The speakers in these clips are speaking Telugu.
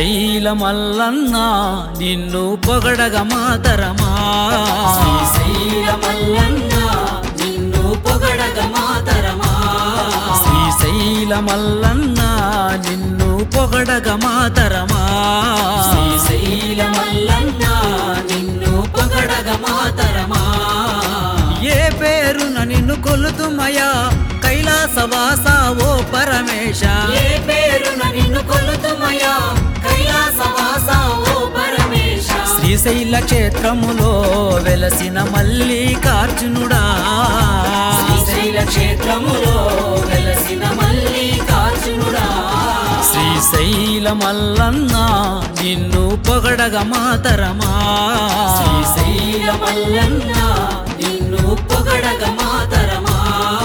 శ్రీశైల మల్లన్న నిన్ను పొగడగ మాతరమా శ్రీశైల మల్లన్న నిన్ను పొగడగ మాతరమా శ్రీశైల మల్లన్న నిన్ను పొగడగ మాతరమా శ్రీశైల మల్లన్న నిన్ను పొగడగ మాతరమా ఏ పేరున నిన్ను కొలుతుమయా కైలాసవాస ఓ పరమేశ ఏ పేరున నిన్ను కొలుతుమయా కైలాసవాస ఓ పరమేశ శ్రీశైల క్షేత్రములో వెలసిన మల్లికార్జునుడా శ్రీశైల క్షేత్రములో వెలసిన మల్లికార్జునుడా శ్రీశైల మల్లన్న నిన్ను పొగడగ మాతరమా శ్రీశైల మల్లన్న నిన్ను పొగడగ మాతరమా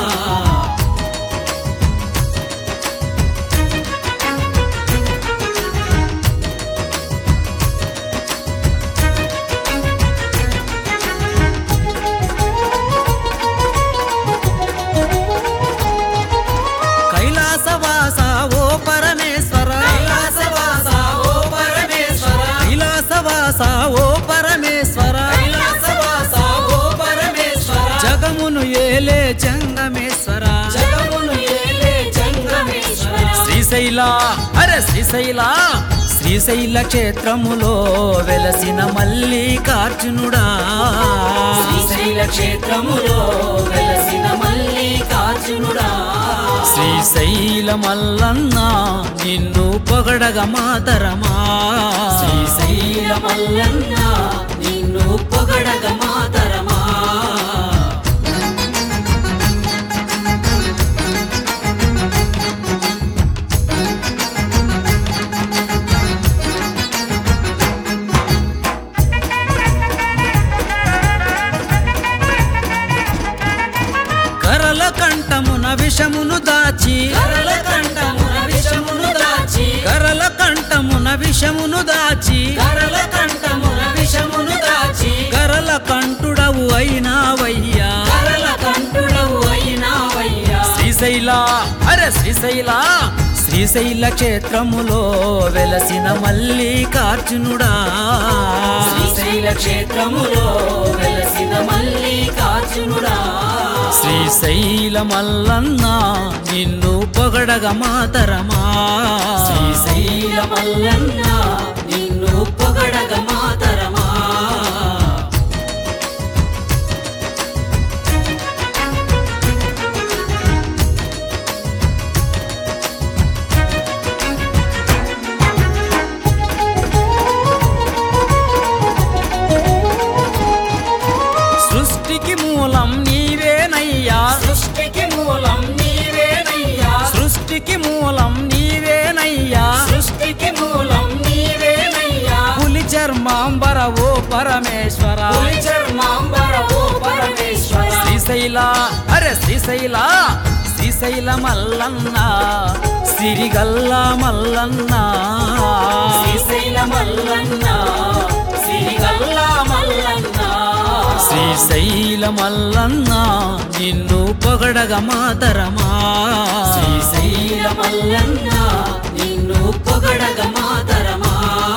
కైలాసవాస ఓ పరమేశ్వర కైలాసవాస ఓ పరమేశ్వర కైలాసవాస ఓ పరమేశ్వర కైలాసవాస ఓ పరమేశ్వర జగమును ఏలే జంగమేశ్వర జగమును ఏలే జంగమేశ్వర శ్రీశైల అరే శ్రీశైల శ్రీశైల క్షేత్రములో వెలసిన మల్లికార్జునుడా శ్రీశైల క్షేత్రములో వెలసిన మల్లికార్జునుడా శ్రీశైల మల్లన్న నిన్ను పొగడగ మాతరమా శ్రీశైల మల్లన్న నిన్ను పొగడగ మాతరమా కరల కంఠమున విషమును దాచి కరల కంఠమున విషమును దాచి కరల కంఠమున విషమును దాచి కరల కంఠమున విషమును దాచి కరల కంఠుడవు అయినావయ్యా కరల కంఠుడవు అయినావయ్యా శ్రీశైల అరే శ్రీశైల శ్రీశైల క్షేత్రములో వెలసిన మల్లికార్జునుడా శ్రీశైల క్షేత్రములో వెలసిన మల్లికార్జునుడా శ్రీశైల మల్లన్న నిన్ను పొగడగ మాతరమా శ్రీశైల మల్లన్న నిన్ను పొగడగ మాతరమా సృష్టికి మూలం నీవేనయ్యా సృష్టికి మూలం నీవేనయ్యా సృష్టికి మూలం నీవేనయ్యా సృష్టికి మూలం నీవేనయ్యా పులి చర్మాంబర ఓ పరమేశ్వర పులి చర్మాంబర ఓ పరమేశ్వర శ్రీశైల అరే శ్రీశైల శ్రీశైల మల్లన్న సిరిగల్ల మల్లన్న శ్రీశైల మల్లన్న శ్రీగల్ల మల్లన్న శ్రీశైల మల్లన్న నిన్ను పొగడగ మాతరమా శ్రీశైల మల్లన్న నిన్ను పొగడగ మాతరమా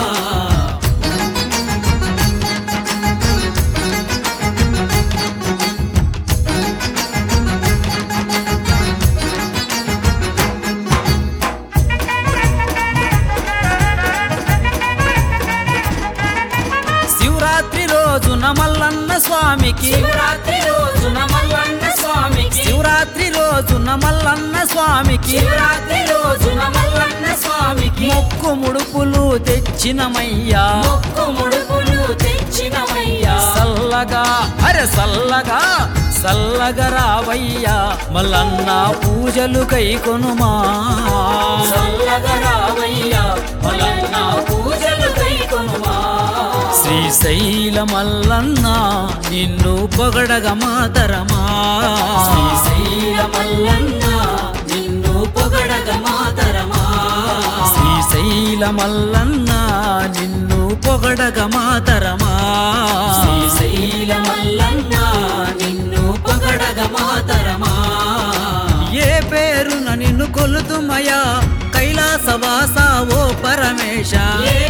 శివరాత్రి రోజున మల్లన్న స్వామికి శివరాత్రి రోజున మల్లన్న స్వామికి శివరాత్రి రోజున మల్లన్న స్వామికి శివరాత్రి రోజున మల్లన్న స్వామికి మొక్కు ముడుపులు తెచ్చినమయ్యా మొక్కు ముడుపులు తెచ్చినమయ్యా సల్లగా అరే సల్లగా సల్లగా రావయ్యా మల్లన్న పూజలు కైకొనుమా చల్లగా రావయ్యా మల్లన్న పూజలు కైకొనుమా శ్రీశైల మల్లన్న నిన్ను పొగడగ మాతరమా శ్రీశైల మల్లన్న నిన్ను పొగడగ మాతరమా శ్రీశైల మల్లన్న నిన్ను పొగడగ మాతరమా శ్రీశైల మల్లన్న నిన్ను పొగడగ మాతరమా ఏ పేరున నిన్ను కొలుతుమయా కైలాసవాస ఓ పరమేశ ఏ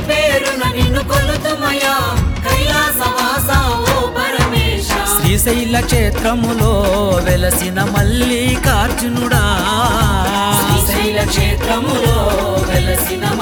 శ్రీశైల క్షేత్రములో వెలసిన మల్లికార్జునుడా శ్రీశైల క్షేత్రములో వెలసిన